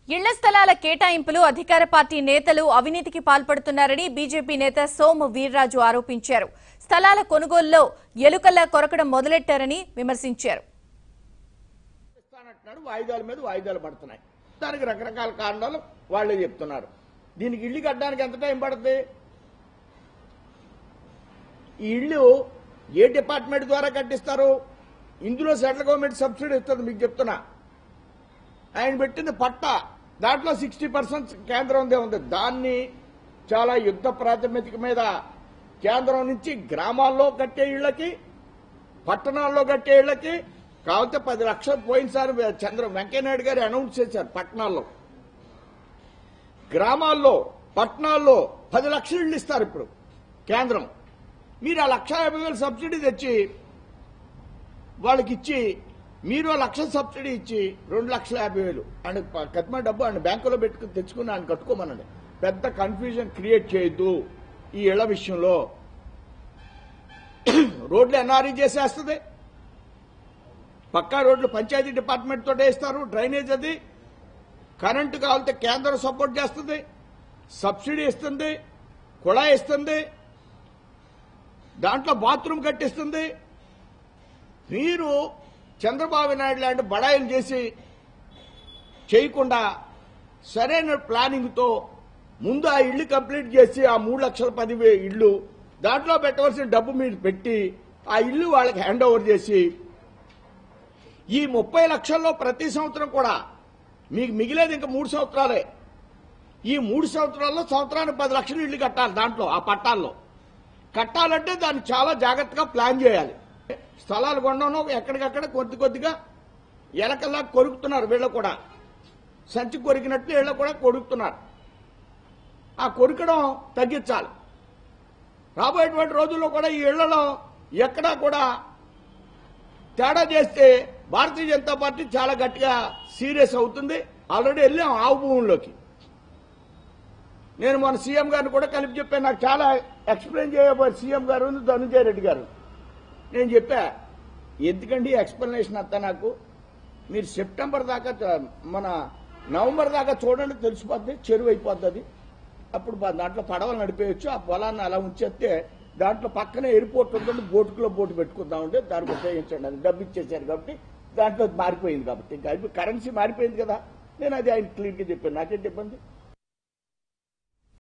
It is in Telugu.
ఇళ్ల స్థలాల కేటాయింపులు అధికార పార్టీ నేతలు అవినీతికి పాల్పడుతున్నారని బీజేపీ నేత సోము వీర్రాజు ఆరోపించారు స్థలాల కొనుగోలులో ఎలుకల్లా కొరకడం మొదలెట్టారని విమర్శించారు ఇస్తానంటున్నాడు వాయిదాల మీద వాయిదాలు పడుతున్నాయి దానికి రకరకాల కారణాలు వాళ్ళే చెప్తున్నారు దీనికి ఇల్లు కట్టడానికి ఎంత టైం పడుతుంది ఈ ఇల్లు ఏ డిపార్ట్మెంట్ ద్వారా కట్టిస్తారు ఇందులో సెంట్రల్ గవర్నమెంట్ సబ్సిడీ ఇస్తుంది మీకు చెప్తున్నా ఆయన పెట్టింది పట్ట దాంట్లో సిక్స్టీ పర్సెంట్ కేంద్రందే ఉంది దాన్ని చాలా యుద్ధ ప్రాతిపదిక మీద కేంద్రం నుంచి గ్రామాల్లో కట్టే ఇళ్లకి పట్టణాల్లో కట్టే ఇళ్లకి కాకపోతే పది లక్షలు పోయినసారి చంద్ర వెంకయ్యనాయుడు గారు అనౌన్స్ చేశారు పట్టణాల్లో గ్రామాల్లో పట్టణాల్లో పది లక్షలు ఇళ్ళు ఇస్తారు ఇప్పుడు కేంద్రం మీరు ఆ లక్ష యాభై వేలు సబ్సిడీ తెచ్చి వాళ్ళకి ఇచ్చి మీరు ఆ లక్ష సబ్సిడీ ఇచ్చి రెండు లక్షల యాభై వేలు ఆయన కత్మ డబ్బు ఆయన బ్యాంకులో పెట్టుకుని తెచ్చుకుని ఆయన కట్టుకోమనండి పెద్ద కన్ఫ్యూజన్ క్రియేట్ చేయొద్దు ఈ ఇళ్ల విషయంలో రోడ్లు ఎన్ఆర్ఈ చేసేస్తుంది పక్కా రోడ్లు పంచాయతీ డిపార్ట్మెంట్ తోటే ఇస్తారు డ్రైనేజ్ అది కరెంటు కావాలంటే కేంద్రం సపోర్ట్ చేస్తుంది సబ్సిడీ ఇస్తుంది కుళాయి ఇస్తుంది దాంట్లో బాత్రూమ్ కట్టిస్తుంది మీరు చంద్రబాబు నాయుడు లాంటి బడాయిలు చేసి చేయకుండా సరైన ప్లానింగ్తో ముందు ఆ ఇల్లు కంప్లీట్ చేసి ఆ మూడు లక్షల పది వే- ఇల్లు దాంట్లో పెట్టవలసిన డబ్బు మీరు పెట్టి ఆ ఇల్లు వాళ్ళకి హ్యాండ్ ఓవర్ చేసి ఈ ముప్పై లక్షల్లో ప్రతి సంవత్సరం కూడా మీకు మిగిలేదు ఇంకా మూడు సంవత్సరాలే ఈ మూడు సంవత్సరాల్లో సంవత్సరానికి పది లక్షలు ఇల్లు కట్టాలి దాంట్లో ఆ పట్టాల్లో కట్టాలంటే దాన్ని చాలా జాగ్రత్తగా ప్లాన్ చేయాలి స్థలాలు కొనడంలో ఎక్కడికక్కడ కొద్ది కొద్దిగా ఎలకల్లా కొరుకుతున్నారు వీళ్ళు కూడా సంచి కొరికినట్లు వీళ్ళు కూడా కొరుకుతున్నారు ఆ కొరికడం తగ్గించాలి రాబోయేటువంటి రోజుల్లో కూడా ఈ ఇళ్లలో ఎక్కడా కూడా తేడా చేస్తే భారతీయ జనతా పార్టీ చాలా గట్టిగా సీరియస్ అవుతుంది ఆల్రెడీ వెళ్ళాం ఆవు భూముల్లోకి నేను మన సీఎం గారిని కూడా కలిపి చెప్పాను నాకు చాలా ఎక్స్ప్లెయిన్ చేయబోయే సీఎం గారు ధనుంజయ రెడ్డి గారు నేను చెప్పా ఎందుకండి ఎక్స్ప్లెనేషన్ అంతా నాకు మీరు సెప్టెంబర్ దాకా చ- మన నవంబర్ దాకా చూడండి తెలిసిపోద్ది చెరువు అయిపోద్ది అది అప్పుడు బా- దాంట్లో పడవలు నడిపేయచ్చు ఆ పొలాన్ని అలా ఉంచేస్తే దాంట్లో పక్కనే ఎయిర్పోర్ట్ ఉంటుంది బోటుకులో బోటు పెట్టుకుందామంటే దానికి ఉపయోగించండి అది డబ్బు ఇచ్చేసారు కాబట్టి దాంట్లో మారిపోయింది కాబట్టి ఇంకా ఇప్పుడు కరెన్సీ మారిపోయింది కదా నేను అది ఆయన క్లియర్గా చెప్పాను నాకేంటి ఇబ్బంది